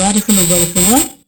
ನಿವಾರಿಸಲು ಬಳಸುವ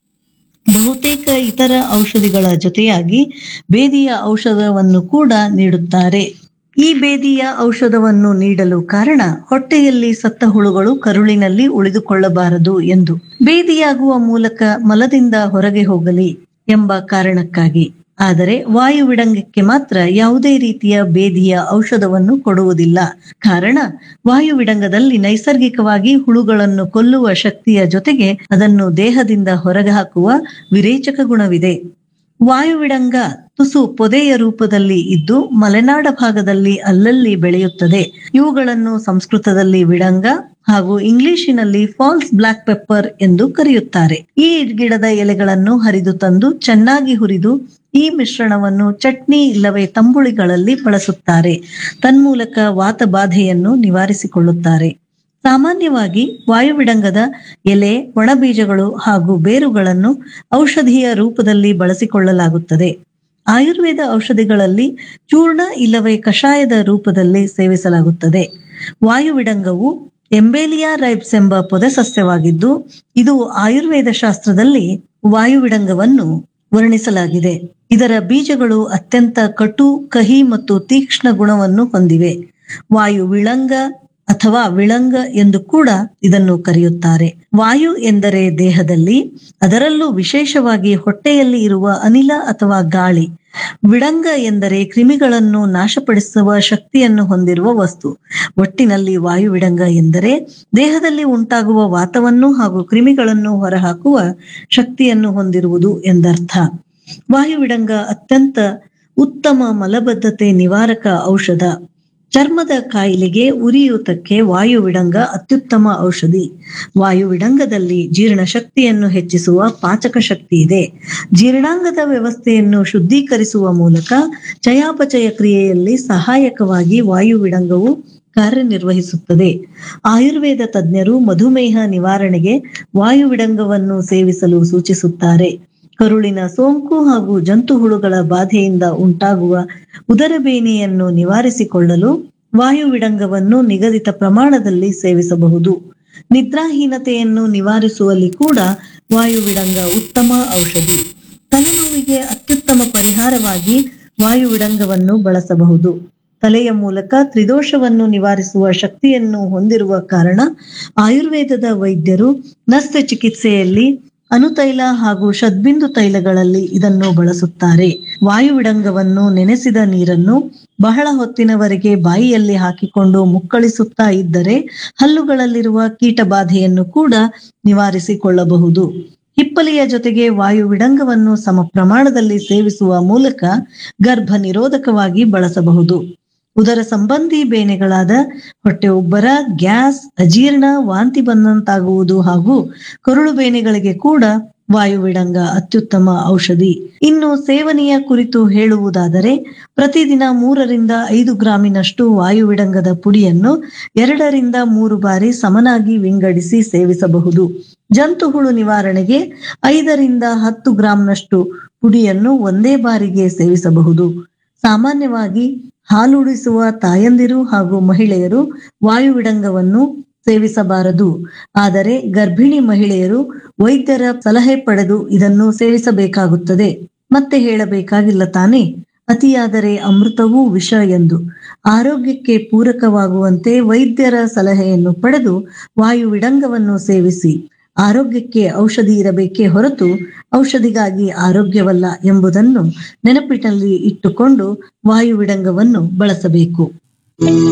ಬಹುತೇಕ ಇತರ ಔಷಧಿಗಳ ಜೊತೆಯಾಗಿ ಬೇದಿಯ ಔಷಧವನ್ನು ಕೂಡ ನೀಡುತ್ತಾರೆ ಈ ಬೇದಿಯ ಔಷಧವನ್ನು ನೀಡಲು ಕಾರಣ ಹೊಟ್ಟೆಯಲ್ಲಿ ಸತ್ತ ಹುಳುಗಳು ಕರುಳಿನಲ್ಲಿ ಉಳಿದುಕೊಳ್ಳಬಾರದು ಎಂದು ಬೇದಿಯಾಗುವ ಮೂಲಕ ಮಲದಿಂದ ಹೊರಗೆ ಹೋಗಲಿ ಎಂಬ ಕಾರಣಕ್ಕಾಗಿ ಆದರೆ ವಾಯುವಿಡಂಗಕ್ಕೆ ಮಾತ್ರ ಯಾವುದೇ ರೀತಿಯ ಬೇದಿಯ ಔಷಧವನ್ನು ಕೊಡುವುದಿಲ್ಲ ಕಾರಣ ವಾಯುವಿಡಂಗದಲ್ಲಿ ನೈಸರ್ಗಿಕವಾಗಿ ಹುಳುಗಳನ್ನು ಕೊಲ್ಲುವ ಶಕ್ತಿಯ ಜೊತೆಗೆ ಅದನ್ನು ದೇಹದಿಂದ ಹೊರಗೆ ಹಾಕುವ ವಿರೇಚಕ ಗುಣವಿದೆ ವಾಯುವಿಡಂಗ ತುಸು ಪೊದೆಯ ರೂಪದಲ್ಲಿ ಇದ್ದು ಮಲೆನಾಡ ಭಾಗದಲ್ಲಿ ಅಲ್ಲಲ್ಲಿ ಬೆಳೆಯುತ್ತದೆ ಇವುಗಳನ್ನು ಸಂಸ್ಕೃತದಲ್ಲಿ ವಿಡಂಗ ಹಾಗೂ ಇಂಗ್ಲಿಶಿನಲ್ಲಿ ಫಾಲ್ಸ್ ಬ್ಲಾಕ್ ಪೆಪ್ಪರ್ ಎಂದು ಕರೆಯುತ್ತಾರೆ ಈ ಗಿಡದ ಎಲೆಗಳನ್ನು ಹರಿದು ತಂದು ಚೆನ್ನಾಗಿ ಹುರಿದು ಈ ಮಿಶ್ರಣವನ್ನು ಚಟ್ನಿ ಇಲ್ಲವೇ ತಂಬುಳಿಗಳಲ್ಲಿ ಬಳಸುತ್ತಾರೆ ತನ್ಮೂಲಕ ವಾತ ಬಾಧೆಯನ್ನು ನಿವಾರಿಸಿಕೊಳ್ಳುತ್ತಾರೆ ಸಾಮಾನ್ಯವಾಗಿ ವಾಯುವಿಡಂಗದ ಎಲೆ ಒಣಬೀಜಗಳು ಹಾಗೂ ಬೇರುಗಳನ್ನು ಔಷಧಿಯ ರೂಪದಲ್ಲಿ ಬಳಸಿಕೊಳ್ಳಲಾಗುತ್ತದೆ ಆಯುರ್ವೇದ ಔಷಧಿಗಳಲ್ಲಿ ಚೂರ್ಣ ಇಲ್ಲವೇ ಕಷಾಯದ ರೂಪದಲ್ಲಿ ಸೇವಿಸಲಾಗುತ್ತದೆ ವಾಯುವಿಡಂಗವು ಎಂಬೇಲಿಯಾ ರೈಬ್ಸ್ ಎಂಬ ಪೊದೆಸಸ್ಯವಾಗಿದ್ದು ಇದು ಆಯುರ್ವೇದ ಶಾಸ್ತ್ರದಲ್ಲಿ ವಾಯುವಿಡಂಗವನ್ನು ವರ್ಣಿಸಲಾಗಿದೆ ಇದರ ಬೀಜಗಳು ಅತ್ಯಂತ ಕಟು ಕಹಿ ಮತ್ತು ತೀಕ್ಷ್ಣ ಗುಣವನ್ನು ಹೊಂದಿವೆ ವಾಯು ವಿಳಂಗ ಅಥವಾ ವಿಳಂಗ ಎಂದು ಕೂಡ ಇದನ್ನು ಕರೆಯುತ್ತಾರೆ ವಾಯು ಎಂದರೆ ದೇಹದಲ್ಲಿ ಅದರಲ್ಲೂ ವಿಶೇಷವಾಗಿ ಹೊಟ್ಟೆಯಲ್ಲಿ ಇರುವ ಅನಿಲ ಅಥವಾ ಗಾಳಿ ವಿಡಂಗ ಎಂದರೆ ಕ್ರಿಮಿಗಳನ್ನು ನಾಶಪಡಿಸುವ ಶಕ್ತಿಯನ್ನು ಹೊಂದಿರುವ ವಸ್ತು ಒಟ್ಟಿನಲ್ಲಿ ವಾಯು ವಿಡಂಗ ಎಂದರೆ ದೇಹದಲ್ಲಿ ಉಂಟಾಗುವ ವಾತವನ್ನು ಹಾಗೂ ಕ್ರಿಮಿಗಳನ್ನು ಹೊರಹಾಕುವ ಶಕ್ತಿಯನ್ನು ಹೊಂದಿರುವುದು ಎಂದರ್ಥ ವಾಯುವಿಡಂಗ ಅತ್ಯಂತ ಉತ್ತಮ ಮಲಬದ್ಧತೆ ನಿವಾರಕ ಔಷಧ ಚರ್ಮದ ಕಾಯಿಲೆಗೆ ಉರಿಯೂತಕ್ಕೆ ವಾಯುವಿಡಂಗ ಅತ್ಯುತ್ತಮ ಔಷಧಿ ವಾಯುವಿಡಂಗದಲ್ಲಿ ಜೀರ್ಣಶಕ್ತಿಯನ್ನು ಹೆಚ್ಚಿಸುವ ಪಾಚಕ ಶಕ್ತಿ ಇದೆ ಜೀರ್ಣಾಂಗದ ವ್ಯವಸ್ಥೆಯನ್ನು ಶುದ್ಧೀಕರಿಸುವ ಮೂಲಕ ಚಯಾಪಚಯ ಕ್ರಿಯೆಯಲ್ಲಿ ಸಹಾಯಕವಾಗಿ ವಾಯುವಿಡಂಗವು ಕಾರ್ಯನಿರ್ವಹಿಸುತ್ತದೆ ಆಯುರ್ವೇದ ತಜ್ಞರು ಮಧುಮೇಹ ನಿವಾರಣೆಗೆ ವಾಯುವಿಡಂಗವನ್ನು ಸೇವಿಸಲು ಸೂಚಿಸುತ್ತಾರೆ ಕರುಳಿನ ಸೋಂಕು ಹಾಗೂ ಜಂತು ಹುಳುಗಳ ಬಾಧೆಯಿಂದ ಉಂಟಾಗುವ ಉದರಬೇನೆಯನ್ನು ನಿವಾರಿಸಿಕೊಳ್ಳಲು ವಾಯುವಿಡಂಗವನ್ನು ನಿಗದಿತ ಪ್ರಮಾಣದಲ್ಲಿ ಸೇವಿಸಬಹುದು ನಿದ್ರಾಹೀನತೆಯನ್ನು ನಿವಾರಿಸುವಲ್ಲಿ ಕೂಡ ವಾಯುವಿಡಂಗ ಉತ್ತಮ ಔಷಧಿ ತಲೆನೋವಿಗೆ ಅತ್ಯುತ್ತಮ ಪರಿಹಾರವಾಗಿ ವಾಯುವಿಡಂಗವನ್ನು ಬಳಸಬಹುದು ತಲೆಯ ಮೂಲಕ ತ್ರಿದೋಷವನ್ನು ನಿವಾರಿಸುವ ಶಕ್ತಿಯನ್ನು ಹೊಂದಿರುವ ಕಾರಣ ಆಯುರ್ವೇದದ ವೈದ್ಯರು ನಸ್ಯ ಚಿಕಿತ್ಸೆಯಲ್ಲಿ ಅನುತೈಲ ಹಾಗೂ ಷದ್ಬಿಂದು ತೈಲಗಳಲ್ಲಿ ಇದನ್ನು ಬಳಸುತ್ತಾರೆ ವಾಯುವಿಡಂಗವನ್ನು ನೆನೆಸಿದ ನೀರನ್ನು ಬಹಳ ಹೊತ್ತಿನವರೆಗೆ ಬಾಯಿಯಲ್ಲಿ ಹಾಕಿಕೊಂಡು ಮುಕ್ಕಳಿಸುತ್ತಾ ಇದ್ದರೆ ಹಲ್ಲುಗಳಲ್ಲಿರುವ ಕೀಟ ಬಾಧೆಯನ್ನು ಕೂಡ ನಿವಾರಿಸಿಕೊಳ್ಳಬಹುದು ಹಿಪ್ಪಲಿಯ ಜೊತೆಗೆ ವಾಯುವಿಡಂಗವನ್ನು ಸಮ ಪ್ರಮಾಣದಲ್ಲಿ ಸೇವಿಸುವ ಮೂಲಕ ಗರ್ಭ ನಿರೋಧಕವಾಗಿ ಬಳಸಬಹುದು ಉದರ ಸಂಬಂಧಿ ಬೇನೆಗಳಾದ ಹೊಟ್ಟೆ ಉಬ್ಬರ ಗ್ಯಾಸ್ ಅಜೀರ್ಣ ವಾಂತಿ ಬಂದಂತಾಗುವುದು ಹಾಗೂ ಕರುಳು ಬೇನೆಗಳಿಗೆ ಕೂಡ ವಾಯುವಿಡಂಗ ಅತ್ಯುತ್ತಮ ಔಷಧಿ ಇನ್ನು ಸೇವನೆಯ ಕುರಿತು ಹೇಳುವುದಾದರೆ ಪ್ರತಿದಿನ ಮೂರರಿಂದ ಐದು ಗ್ರಾಮಿನಷ್ಟು ವಾಯುವಿಡಂಗದ ಪುಡಿಯನ್ನು ಎರಡರಿಂದ ಮೂರು ಬಾರಿ ಸಮನಾಗಿ ವಿಂಗಡಿಸಿ ಸೇವಿಸಬಹುದು ಜಂತು ಹುಳು ನಿವಾರಣೆಗೆ ಐದರಿಂದ ಹತ್ತು ಗ್ರಾಂನಷ್ಟು ಪುಡಿಯನ್ನು ಒಂದೇ ಬಾರಿಗೆ ಸೇವಿಸಬಹುದು ಸಾಮಾನ್ಯವಾಗಿ ಹಾಲುಡಿಸುವ ತಾಯಂದಿರು ಹಾಗೂ ಮಹಿಳೆಯರು ವಾಯುವಿಡಂಗವನ್ನು ಸೇವಿಸಬಾರದು ಆದರೆ ಗರ್ಭಿಣಿ ಮಹಿಳೆಯರು ವೈದ್ಯರ ಸಲಹೆ ಪಡೆದು ಇದನ್ನು ಸೇವಿಸಬೇಕಾಗುತ್ತದೆ ಮತ್ತೆ ಹೇಳಬೇಕಾಗಿಲ್ಲ ತಾನೇ ಅತಿಯಾದರೆ ಅಮೃತವೂ ವಿಷ ಎಂದು ಆರೋಗ್ಯಕ್ಕೆ ಪೂರಕವಾಗುವಂತೆ ವೈದ್ಯರ ಸಲಹೆಯನ್ನು ಪಡೆದು ವಾಯುವಿಡಂಗವನ್ನು ಸೇವಿಸಿ ಆರೋಗ್ಯಕ್ಕೆ ಔಷಧಿ ಇರಬೇಕೇ ಹೊರತು ಔಷಧಿಗಾಗಿ ಆರೋಗ್ಯವಲ್ಲ ಎಂಬುದನ್ನು ನೆನಪಿನಲ್ಲಿ ಇಟ್ಟುಕೊಂಡು ವಾಯುವಿಡಂಗವನ್ನು ಬಳಸಬೇಕು